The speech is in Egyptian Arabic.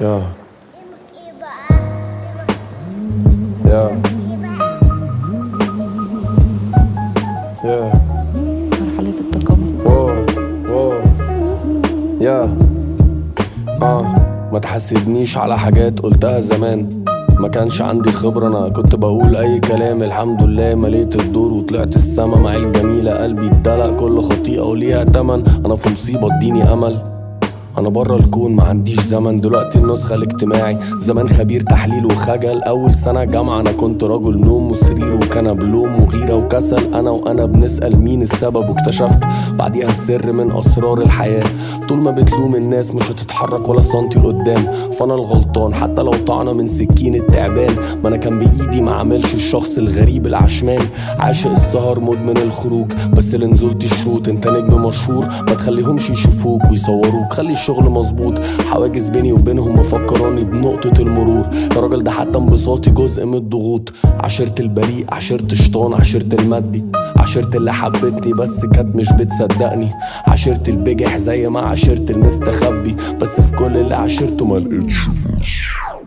يا يا يا مرحلة التقبل واو واو يا اه ما تحاسبنيش على حاجات قلتها زمان ما كانش عندي خبرة أنا كنت بقول أي كلام الحمد لله مليت الدور وطلعت السما مع الجميلة قلبي اتدلق كل خطيئة وليها تمن أنا في مصيبة اديني أمل انا بره الكون ما عنديش زمن دلوقتي النسخه الاجتماعي زمان خبير تحليل وخجل اول سنه جامعه انا كنت رجل نوم وسرير وكان بلوم وغيره وكسل انا وانا بنسال مين السبب واكتشفت بعديها السر من اسرار الحياه طول ما بتلوم الناس مش هتتحرك ولا سنتي لقدام فانا الغلطان حتى لو طعنه من سكين التعبان ما انا كان بايدي ما عملش الشخص الغريب العشمان عاشق السهر مدمن الخروج بس اللي نزلت شروط انت نجم مشهور ما تخليهمش يشوفوك ويصوروك خلي الشغل مظبوط حواجز بيني وبينهم مفكراني بنقطة المرور يا راجل ده حتى انبساطي جزء من الضغوط عشرة البريء عشرة شيطان عشرة المادي عشرة اللي حبتني بس كانت مش بتصدقني عشرة البجح زي ما عشرة المستخبي بس في كل اللي عشرته ما لقيتش